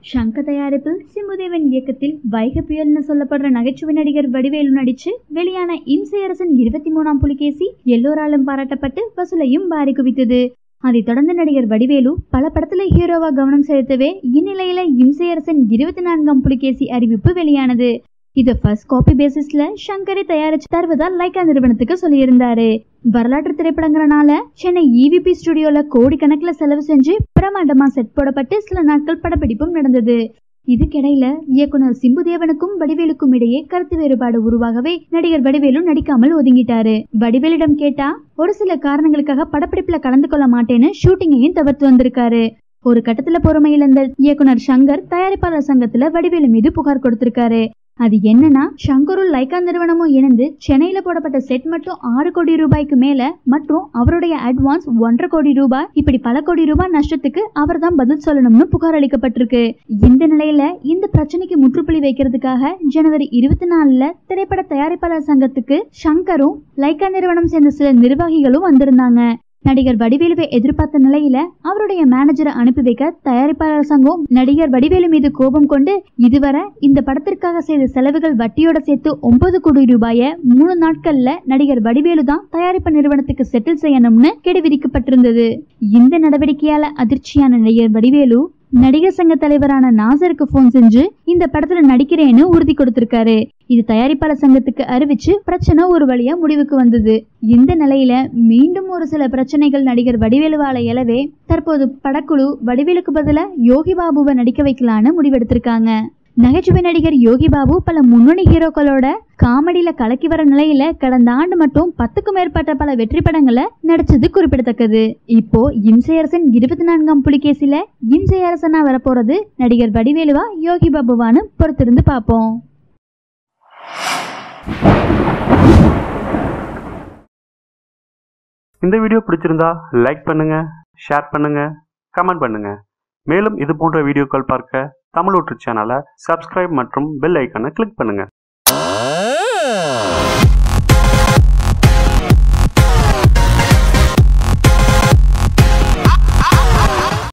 சங்கர் தயாரிப்பில் சிம்புதேவன் இயக்கத்தில் வைகை புயல்னு சொல்லப்படுற நகைச்சுவை நடிகர் வடிவேலு நடிச்சு வெளியான இம்சையரசன் இருபத்தி மூணாம் புலிகேசி எல்லோராலும் பாராட்டப்பட்டு வசூலையும் பாரி குவித்தது அதைத் தொடர்ந்து நடிகர் வடிவேலு பல படத்துல ஹீரோவா கவனம் செலுத்தவே இந்நிலையில இம்சையரசன் இருபத்தி நான்காம் புலிகேசி அறிவிப்பு வெளியானது இது ஃபர்ஸ்ட் காப்பி பேசிஸ்ல சங்கரை தயாரிச்சு தருவதா லைக்கா நிறுவனத்துக்கு சொல்லியிருந்தாரு வரலாற்று திரைப்படங்கிறனால சென்னை இவிபி ஸ்டுடியோல கோடிக்கணக்கில் செலவு செஞ்சு பிரமாண்டமா செட் போடப்பட்டு சில நாட்கள் படப்பிடிப்பும் நடந்தது இதுக்கிடையில இயக்குனர் சிம்புதேவனுக்கும் வடிவேலுக்கும் இடையே கருத்து வேறுபாடு உருவாகவே நடிகர் வடிவேலு நடிக்காமல் ஒதுங்கிட்டாரு வடிவேலிடம் கேட்டா ஒரு சில காரணங்களுக்காக படப்பிடிப்புல கலந்து கொள்ள மாட்டேன்னு ஷூட்டிங்கையும் தவிர்த்து வந்திருக்காரு ஒரு கட்டத்துல பொறுமையிழந்த இயக்குனர் சங்கர் தயாரிப்பாளர் சங்கத்துல வடிவேலு மீது புகார் கொடுத்திருக்காரு அது என்னன்னா சங்கரும் லைகா நிறுவனமும் இணைந்து சென்னையில போடப்பட்ட செட் மட்டும் ஆறு கோடி ரூபாய்க்கு மேல மற்றும் அவருடைய அட்வான்ஸ் ஒன்றரை கோடி ரூபாய் இப்படி பல கோடி ரூபாய் நஷ்டத்துக்கு அவர் தான் பதில் சொல்லணும்னு புகார் அளிக்கப்பட்டிருக்கு இந்த நிலையில இந்த பிரச்சனைக்கு முற்றுப்புள்ளி வைக்கிறதுக்காக ஜனவரி இருபத்தி நாலுல திரைப்பட தயாரிப்பாளர் சங்கத்துக்கு சங்கரும் லைகா நிறுவனம் சேர்ந்த சில நிர்வாகிகளும் வந்திருந்தாங்க நடிகர் வடிவேலுவை எதிர்பார்த்த நிலையில அவருடைய மேனேஜரை அனுப்பி வைக்க தயாரிப்பாளர் சங்கம் நடிகர் வடிவேலு மீது கோபம் கொண்டு இதுவரை இந்த படத்திற்காக செய்த செலவுகள் வட்டியோட சேர்த்து ஒன்பது கோடி ரூபாய மூணு நாட்கள்ல நடிகர் வடிவேலு தான் தயாரிப்பு நிறுவனத்துக்கு செட்டில் செய்யணும்னு கெடு விதிக்கப்பட்டிருந்தது இந்த நடவடிக்கையால அதிர்ச்சியான நடிகர் வடிவேலு நடிகர் சங்க தலைவரான நாசருக்கு போன் செஞ்சு இந்த படத்துல நடிக்கிறேன்னு உறுதி கொடுத்திருக்காரு இது தயாரிப்பாளர் சங்கத்துக்கு அறிவிச்சு பிரச்சனை ஒரு வழியா முடிவுக்கு வந்தது இந்த நிலையில மீண்டும் ஒரு சில பிரச்சனைகள் நடிகர் வடிவேலுவால எழவே தற்போது படக்குழு வடிவேலுக்கு பதிலா யோகி பாபுவை நடிக்க வைக்கலான்னு முடிவெடுத்திருக்காங்க நகைச்சுவை நடிகர் யோகி பாபு பல முன்னணி ஹீரோக்களோட காமெடியில கலக்கி வர நிலையில கடந்த ஆண்டு மட்டும் பத்துக்கும் மேற்பட்ட பல வெற்றி படங்களை நடிச்சது குறிப்பிடத்தக்கது இப்போ இம்சையரசன் இருபத்தி நான்காம் புலிகேசில இம்சையரசனா வரப்போறது நடிகர் வடிவேலுவா யோகி பாபுவான்னு பொறுத்திருந்து பார்ப்போம் இந்த வீடியோ பிடிச்சிருந்தா லைக் பண்ணுங்க ஷேர் பண்ணுங்க கமெண்ட் பண்ணுங்க மேலும் இது போன்ற வீடியோக்கள் பார்க்க தமிழ் ஊற்று சேனலை சப்ஸ்கிரைப் மற்றும் பெல் ஐக்கானை கிளிக் பண்ணுங்க